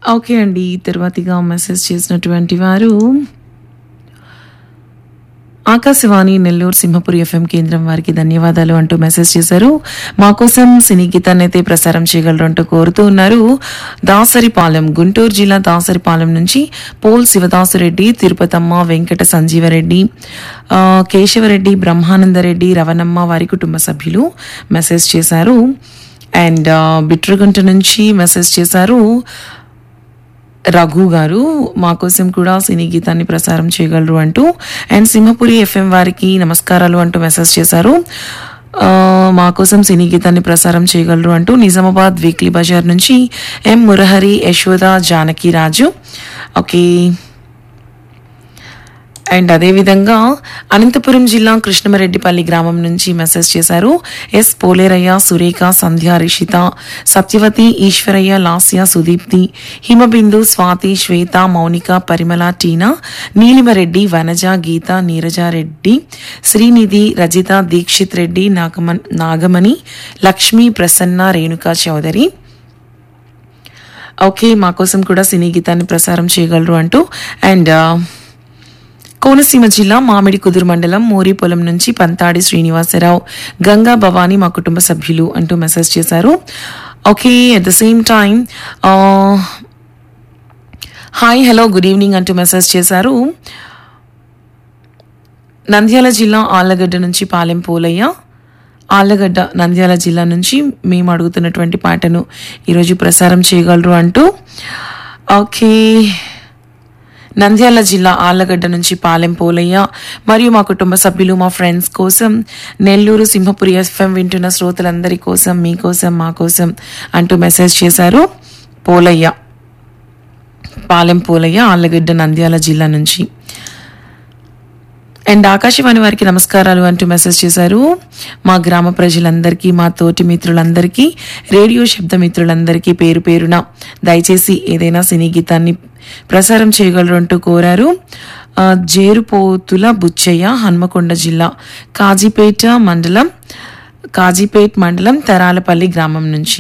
okay అండి తర్వాతిగా message చేసినటువంటి వారు ఆకాశవాణి నెల్లూరు సింహపురి ఎఫ్ఎం కేంద్రం వారికి ధన్యవాదాలు అంటూ మెసేజ్ చేశారు మా కోసం సినీ గీతాన్ని అయితే ప్రసారం చేయగలరు అంటూ కోరుతూ ఉన్నారు దాసరిపాలెం గుంటూరు జిల్లా దాసరిపాలెం నుంచి పోల్ శివదాసురెడ్డి తిరుపతమ్మ వెంకట సంజీవరెడ్డి ఆ, కేశవరెడ్డి బ్రహ్మానందరెడ్డి రవణమ్మ వారి కుటుంబ సభ్యులు మెసేజ్ చేశారు అండ్ బిట్రగుంట నుంచి మెసేజ్ చేశారు రఘు గారు మా కోసం కూడా సినీ గీతాన్ని ప్రసారం చేయగలరు అంటూ అండ్ సింహపురి ఎఫ్ఎం వారికి నమస్కారాలు అంటూ మెసేజ్ చేశారు ఆ, మా కోసం సినీ గీతాన్ని ప్రసారం చేయగలరు అంటూ నిజామాబాద్ వీక్లీ బజార్ నుంచి M Murahari Yashoda Janaki Raju okay and అదేవిధంగా అనంతపురం జిల్లా కృష్ణమరెడ్డిపల్లి గ్రామం నుంచి మెసేజ్ చేశారు ఎస్ పోలేరయ్య సురేఖ సంధ్య రిషిత సత్యవతి ఈశ్వరయ్య లాస్య సుదీప్తి హిమబిందు స్వాతి శ్వేత మౌనిక పరిమళ టీనా నీలిమరెడ్డి వనజ గీత నీరజారెడ్డి శ్రీనిధి రజిత దీక్షిత్ రెడ్డి నాగమన్ నాగమణి లక్ష్మీ ప్రసన్న రేణుకా చౌదరి ఓకే మా కోసం కూడా సినీ గీతాన్ని ప్రసారం చేయగలరు అంటూ అండ్ కోనసీమ జిల్లా మామిడి కుదురు మండలం మోరీపొలం నుంచి పంతాడి శ్రీనివాసరావు గంగా భవానీ మా కుటుంబ సభ్యులు అంటూ మెసేజ్ చేశారు okay at the same time hi hello good evening అంటూ మెసేజ్ చేశారు నంద్యాల జిల్లా ఆళ్లగడ్డ నుంచి పాలెం పోలయ్య ఆళ్లగడ్డ నంద్యాల జిల్లా నుంచి మేము అడుగుతున్నటువంటి పాటను ఈరోజు ప్రసారం చేయగలరు అంటూ ఓకే నంద్యాల జిల్లా ఆళ్లగడ్డ నుంచి పాలెం పోలయ్య మరియు మా కుటుంబ సభ్యులు మా ఫ్రెండ్స్ కోసం నెల్లూరు సింహపురి ఎఫ్ఎం వింటున్న శ్రోతలందరి కోసం మీకోసం మా కోసం అంటూ మెసేజ్ చేశారు పోలయ్య పాలెం పోలయ్య ఆళ్లగడ్డ నంద్యాల జిల్లా నుంచి అండ్ ఆకాశవాణి వారికి నమస్కారాలు అంటూ మెసేజ్ చేశారు మా గ్రామ ప్రజలందరికీ మా తోటి మిత్రులందరికీ రేడియో శబ్ద మిత్రులందరికీ పేరు పేరున దయచేసి ఏదైనా సినీ గీతాన్ని ప్రసారం చేయగలరు అంటూ కోరారు ఆ, జేరుపోతుల బుచ్చయ్య హన్మకొండ జిల్లా కాజీపేట మండలం కాజీపేట్ మండలం తెరాలపల్లి గ్రామం నుంచి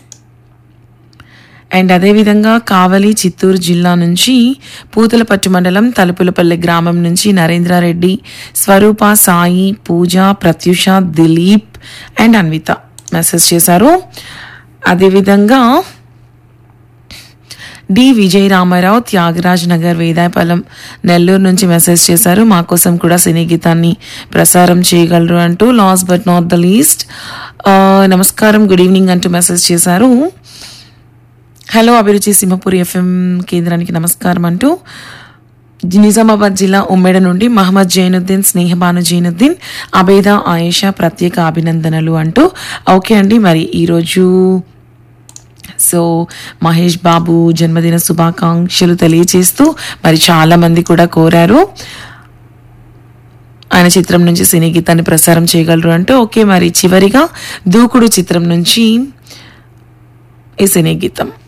అండ్ అదేవిధంగా కావలి చిత్తూరు జిల్లా నుంచి పూతలపట్టు మండలం తలుపులపల్లి గ్రామం నుంచి నరేంద్రారెడ్డి స్వరూప సాయి పూజ ప్రత్యుష దిలీప్ అండ్ అన్విత మెసేజ్ చేశారు అదేవిధంగా డి విజయ రామారావు త్యాగరాజ్ నగర్ వేదాయపాలెం నెల్లూరు నుంచి మెసేజ్ చేశారు మా కోసం కూడా సినీ గీతాన్ని ప్రసారం చేయగలరు అంటూ last but not the least నమస్కారం గుడ్ ఈవినింగ్ అంటూ మెసేజ్ చేశారు హలో అభిరుచి సింహపురి ఎఫ్ఎం కేంద్రానికి నమస్కారం అంటూ నిజామాబాద్ జిల్లా ఉమ్మెడ నుండి మహమ్మద్ జైనుద్దీన్ స్నేహబాను జైనుద్దీన్ అబేద ఆయేషా ప్రత్యేక అభినందనలు అంటూ ఓకే అండి మరి ఈరోజు సో మహేష్ బాబు జన్మదిన శుభాకాంక్షలు తెలియజేస్తూ మరి చాలా మంది కూడా కోరారు ఆయన చిత్రం నుంచి సినీ గీతాన్ని ప్రసారం చేయగలరు అంటూ ఓకే మరి చివరిగా దూకుడు చిత్రం నుంచి ఈ సినీ గీతం